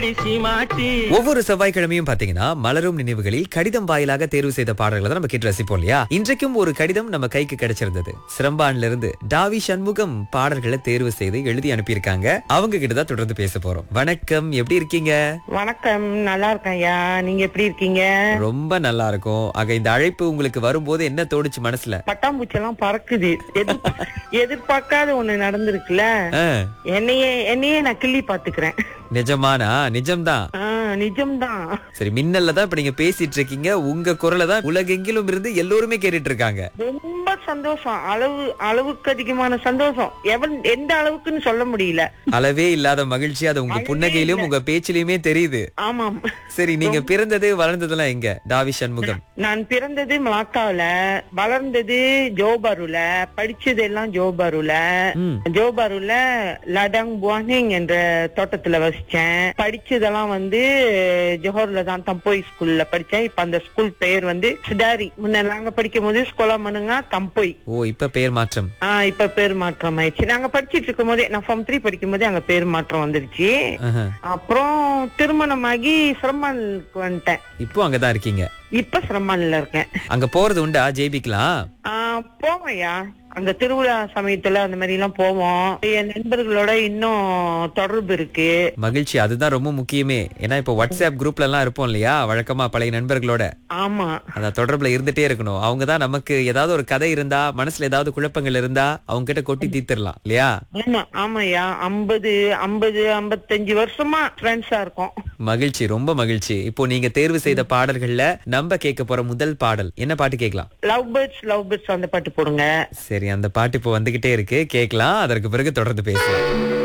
வாடி சீமாட்டி ஒவ்வொரு செவ்வாய்க்கிழமையும் பாத்தீங்கன்னா மலரும் நினைவுகளில் கடிதம் வாயிலாக தேர்வு செய்த பாடல்களை தான் நம்ம கேட்டு ரசிப்போம் இல்லையா இன்றைக்கும் ஒரு கடிதம் நம்ம கைக்கு கிடைச்சிருந்தது சிரம்பான்ல இருந்து டாவி சண்முகம் பாடல்களை தேர்வு செய்து எழுதி அனுப்பியிருக்காங்க அவங்க கிட்ட தான் தொடர்ந்து பேச போறோம் வணக்கம் எப்படி இருக்கீங்க வணக்கம் நல்லா இருக்கேன் ஐயா நீங்க எப்படி இருக்கீங்க ரொம்ப நல்லா இருக்கும் ஆக இந்த அழைப்பு உங்களுக்கு வரும்போது என்ன தோணுச்சு மனசுல பட்டாம்பூச்சி எல்லாம் பறக்குது எதிர்- எதிர்பார்க்காத ஒண்ணு நடந்திருக்குல்ல ஆ, என்னையே என்னையே நான் கிள்ளி பாத்துக்கிறேன் நிஜமானா நிஜம்தான் ஆ, நிஜம்தான் சரி மின்னல்ல தான் இப்ப நீங்க பேசிட்டு இருக்கீங்க உங்க குரலை தான் உலகெங்கிலும் இருந்து எல்லோருமே கேட்டுட்டு இருக்காங்க ரொம்ப சந்தோஷம் அளவு அளவுக்கு அதிகமான சந்தோஷம் எவன் எந்த அளவுக்குன்னு சொல்ல முடியல அளவே இல்லாத மகிழ்ச்சி அது உங்க புன்னகையிலும் உங்க பேச்சிலையுமே தெரியுது ஆமாம் சரி நீங்க பிறந்தது வளர்ந்ததெல்லாம் எங்க டாவி சண்முகம் நான் பிறந்தது மலாக்காவுல வளர்ந்தது ஜோபாருல படிச்சது எல்லாம் ஜோபாருல ம். ஜோபாருல லடாங் புவானிங் என்ற தோட்டத்துல வசிச்சேன் படிச்சதெல்லாம் வந்து ஜோஹர்ல தான் தம்போய் ஸ்கூல்ல படிச்சேன் இப்ப அந்த ஸ்கூல் பெயர் வந்து சிடாரி முன்ன நாங்க படிக்கும் போது ஸ்கூலா மனுங்க தம்போய் ஓ இப்ப பெயர் மாற்றம் ஆஹ் இப்ப பேர் மாற்றம் ஆயிடுச்சு நாங்க படிச்சிட்டு இருக்கும் போதே நான் ஃபார்ம் த்ரீ படிக்கும் போதே அங்க பேர் மாற்றம் வந்துருச்சு ஆஹா. அப்புறம் திருமணமாகி சிரமானுக்கு வந்துட்டேன் இப்போ அங்கதான் இருக்கீங்க இப்ப சிரமான்ல இருக்கேன் அங்க போறது உண்டா ஜெயிபிக்கலாம் ஆஹ் போவோம்யா அங்க திருவிழா சமயத்துல அந்த மாதிரி எல்லாம் போவோம் என் நண்பர்களோட இன்னும் தொடர்பு இருக்கு மகிழ்ச்சி அதுதான் ரொம்ப முக்கியமே ஏன்னா இப்போ வாட்ஸ்அப் குரூப்ல எல்லாம் இருப்போம் இல்லையா வழக்கமா பழைய நண்பர்களோட ஆமா அந்த தொடர்புல இருந்துட்டே இருக்கணும் அவங்க தான் நமக்கு ஏதாவது ஒரு கதை இருந்தா மனசுல ஏதாவது குழப்பங்கள் இருந்தா அவங்க கிட்ட கொட்டி தீர்த்திடலாம் இல்லையா ஆமா ஆமாய்யா ஐம்பது ஐம்பது ஐம்பத்தஞ்சு வருஷமா ஃப்ரெண்ட்ஸா இருக்கோம் மகிழ்ச்சி ரொம்ப மகிழ்ச்சி இப்போ நீங்க தேர்வு செய்த பாடல்கள்ல நம்ம கேட்க போற முதல் பாடல் என்ன பாட்டு கேட்கலாம் லவ் பேர்ட்ஸ் லவ் பேர்ட்ஸ் அந்த பாட்டு போடுங்க சரி அந்த பாட்டு இப்போ வந்துகிட்டே இருக்கு கேட்கலாம் அதற்கு பிறகு தொடர்ந்து பேசலாம்